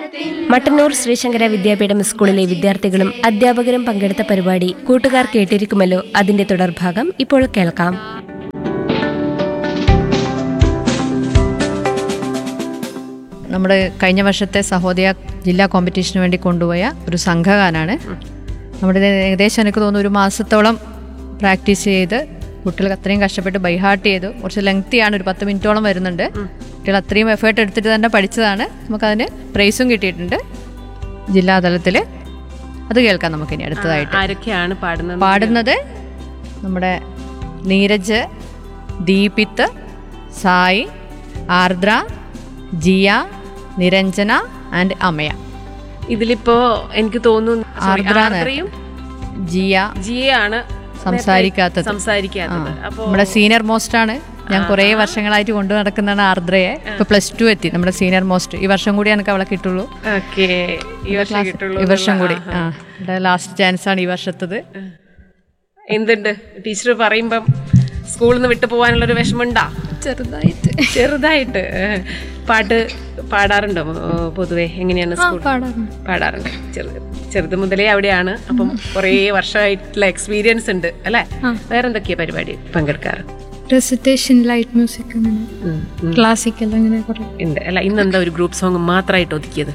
മട്ടന്നൂർ ശ്രീശങ്കര വിദ്യാപീഠം സ്കൂളിലെ വിദ്യാർത്ഥികളും അധ്യാപകരും പങ്കെടുത്ത പരിപാടി കൂട്ടുകാർ കേട്ടിരിക്കുമല്ലോ അതിന്റെ തുടർഭാഗം ഇപ്പോൾ കേൾക്കാം നമ്മുടെ കഴിഞ്ഞ വർഷത്തെ സഹോദയ ജില്ലാ കോമ്പറ്റീഷന് വേണ്ടി കൊണ്ടുപോയ ഒരു സംഘഗാനാണ് നമ്മുടെ ഇത് ഏകദേശം എനിക്ക് തോന്നുന്നു ഒരു മാസത്തോളം പ്രാക്ടീസ് ചെയ്ത് കുട്ടികൾ അത്രയും കഷ്ടപ്പെട്ട് ബൈഹാർട്ട് ചെയ്തു കുറച്ച് ലെങ്തിയാണ് ഒരു പത്ത് മിനിറ്റോളം വരുന്നുണ്ട് കുട്ടികൾ അത്രയും എഫേർട്ട് എടുത്തിട്ട് തന്നെ പഠിച്ചതാണ് നമുക്കതിന് പ്രൈസും കിട്ടിയിട്ടുണ്ട് ജില്ലാതലത്തിൽ അത് കേൾക്കാം നമുക്കിനി അടുത്തതായിട്ട് ആരൊക്കെയാണ് പാടുന്നത് പാടുന്നത് നമ്മുടെ നീരജ് ദീപിത്ത് സായി ആർദ്ര ജിയ നിരഞ്ജന ആൻഡ് അമയ ഇതിലിപ്പോ എനിക്ക് തോന്നുന്നു sorry, ആർദ്ര ആർദ്രയും ജിയ ജിയാണ് സംസാരിക്കാത്തത് സംസാരിക്കാത്തത് ആ. അപ്പോ നമ്മുടെ സീനിയർ മോസ്റ്റ് ആണ് ഞാൻ കുറേ വർഷങ്ങളായിട്ട് കൊണ്ടു നടക്കുന്നതാണ് ആർദ്രയെ ഇപ്പൊ പ്ലസ് ടു എത്തി നമ്മുടെ സീനിയർ മോസ്റ്റ് ഈ വർഷം കൂടി എനിക്ക് അവളെ കിട്ടുള്ളൂ ഓക്കെ ഈ വർഷം കിട്ടുള്ളൂ ഈ വർഷം കൂടി ആ ലാസ്റ്റ് ചാൻസ് ആണ് ഈ വർഷത്തത് എന്തുണ്ട് ടീച്ചർ പറയുമ്പം സ്കൂളിൽ നിന്ന് വിട്ടു പോകാനുള്ള ഒരു വിഷമമുണ്ടാ ചെറുതായിട്ട് ചെറുതായിട്ട് ഏഹ്. പാട്ട് പാടാറുണ്ടോ ഏഹ്, പൊതുവെ എങ്ങനെയാണ് സ്കൂൾ പാടാറുണ്ട് പാടാറുണ്ട് ചെറുത് ചെറുത് മുതലേ അവിടെയാണ് അപ്പം കുറേ വർഷമായിട്ടുള്ള എക്സ്പീരിയൻസ് ഉണ്ട് അല്ലേ വേറെന്തൊക്കെയാ പരിപാടി പങ്കെടുക്കാറ് റെസിറ്റേഷൻ ലൈറ്റ് മ്യൂസിക് അങ്ങനെ ഉം, ഉം. ക്ലാസിക്കൽ അങ്ങനെ കുറെ ഉണ്ട് അല്ല ഇന്നെന്താ ഒരു ഗ്രൂപ്പ് സോങ് മാത്രമായിട്ട് ഒതുക്കിയത്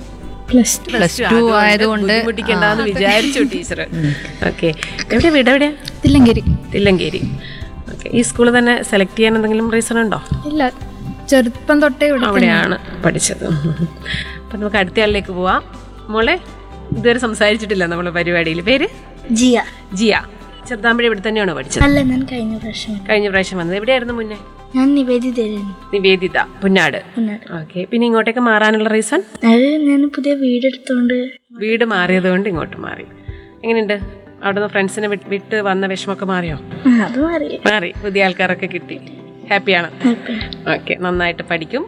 പ്ലസ് ടു പ്ലസ് ടു ആയതുകൊണ്ട് ബുദ്ധിമുട്ടിക്കണ്ടെന്ന് വിചാരിച്ചു ടീച്ചർ ഓക്കെ എവിടെ വീട് എവിടെയാ തില്ലങ്കേരി തില്ലങ്കേരി ഓക്കെ ഈ സ്കൂളിൽ തന്നെ സെലക്ട് ചെയ്യാൻ എന്തെങ്കിലും റീസൺ ഉണ്ടോ ഇല്ല ചെറുപ്പം തൊട്ടേ ഇവിടെ അവിടെയാണ് പഠിച്ചത് അപ്പം നമുക്ക് അടുത്ത ആളിലേക്ക് പോവാം മോളെ ഇതുവരെ സംസാരിച്ചിട്ടില്ല നമ്മളെ പരിപാടിയിൽ പേര് ജിയ ജിയ ചെറുതാമ്പഴ ഇവിടെ തന്നെയാണോ പഠിച്ചത് അല്ല ഞാൻ കഴിഞ്ഞ പ്രാവശ്യം കഴിഞ്ഞ പ്രാവശ്യം വന്നത് എവിടെയായിരുന്നു മുന്നേ ഞാൻ നിവേദിതരായിരുന്നു നിവേദിത പുന്നാട് പുന്നാട്. ഓക്കെ പിന്നെ ഇങ്ങോട്ടേക്ക് മാറാനുള്ള റീസൺ അത് ഞാൻ പുതിയ വീടെടുത്തോണ്ട് വീട് മാറിയത് കൊണ്ട് ഇങ്ങോട്ട് മാറി എങ്ങനെയുണ്ട് അവിടെ നിന്ന് ഫ്രണ്ട്സിനെ വിട്ട് വന്ന വിഷമമൊക്കെ മാറിയോ ആ, അത് മാറി മാറി പുതിയ ആൾക്കാരൊക്കെ കിട്ടി ഹാപ്പിയാണ് ഓക്കെ നന്നായിട്ട് പഠിക്കും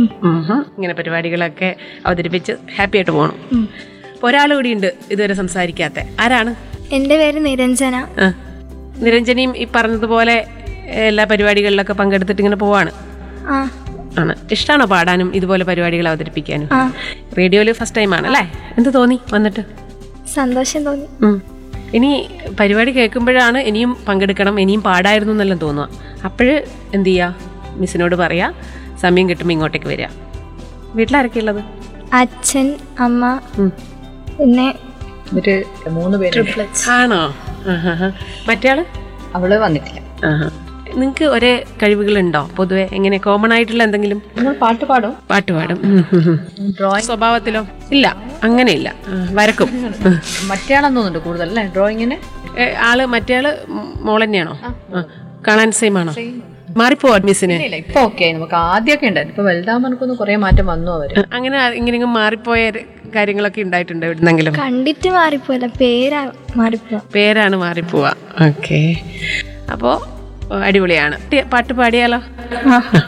ഉം. ഇങ്ങനെ പരിപാടികളൊക്കെ അവതരിപ്പിച്ച് ഹാപ്പി ആയിട്ട് പോകണം അപ്പോൾ ഒരാൾ കൂടി ഉണ്ട് ഇതുവരെ സംസാരിക്കാത്ത ആരാണ് എൻ്റെ പേര് നിരഞ്ജന ആ. നിരഞ്ജനിയും ഈ പറഞ്ഞതുപോലെ എല്ലാ പരിപാടികളിലൊക്കെ പങ്കെടുത്തിട്ട് ഇങ്ങനെ പോവാണ് ആ ആണ് ഇഷ്ടമാണോ പാടാനും ഇതുപോലെ പരിപാടികൾ അവതരിപ്പിക്കാനും ആ റേഡിയോയിൽ ഫസ്റ്റ് ടൈം ആണ് അല്ലേ എന്ത് തോന്നി വന്നിട്ട് സന്തോഷം തോന്നി ഉം. ഇനി പരിപാടി കേൾക്കുമ്പോഴാണ് ഇനിയും പങ്കെടുക്കണം ഇനിയും പാടായിരുന്നു എന്നെല്ലാം തോന്നുക അപ്പോഴ് എന്ത് ചെയ്യുക മിസ്സിനോട് പറയാ സമയം കിട്ടുമ്പോൾ ഇങ്ങോട്ടേക്ക് വരിക വീട്ടിലാരൊക്കെ അച്ഛൻ അമ്മ ഉം. പിന്നെ ഒരു മൂന്ന് പേര് ആണോ ആഹാ. മറ്റേ ആള് അവള് വന്നിട്ടില്ല നിങ്ങൾക്ക് ഒരേ കഴിവുകളുണ്ടോ പൊതുവെ എങ്ങനെ കോമൺ ആയിട്ടുള്ള എന്തെങ്കിലും നമ്മൾ പാട്ട് പാടും പാട്ട് പാടും ഉം, ഉം, ഉം. ഡ്രോയിങ് സ്വഭാവത്തിലോ ഇല്ല അങ്ങനെയില്ല ആ, വരക്കും ഉം. മറ്റേ ആളെന്ന് തോന്നുന്നുണ്ട് കൂടുതൽ അല്ലേ ഡ്രോയിങ്ങിന് ഏ, ആള് മറ്റേ ആള് മോൾ തന്നെയാണോ ആ. കാണാൻ സെയിം ആണോ മാറിപ്പോവാ മിസ്സിന് ഇല്ല ഇപ്പൊ ഓക്കെ നമുക്ക് ആദ്യമൊക്കെ ഉണ്ടായിരുന്നു ഇപ്പൊ വലുതാകുമ്പോൾ നമുക്കൊന്ന് കുറെ മാറ്റം വന്നു അവര് അങ്ങനെ ഇങ്ങനെ മാറിപ്പോയ ര- കാര്യങ്ങളൊക്കെ ഉണ്ടായിട്ടുണ്ട് എവിടുന്നെങ്കിലും കണ്ടിട്ട് മാറിപ്പോയല്ല പേരാ മാറിപ്പോവാ പേരാണ് മാറിപ്പോവാ ഓക്കെ അപ്പോ അടിപൊളിയാണ് ടി- പാട്ട് പാടിയാലോ ആ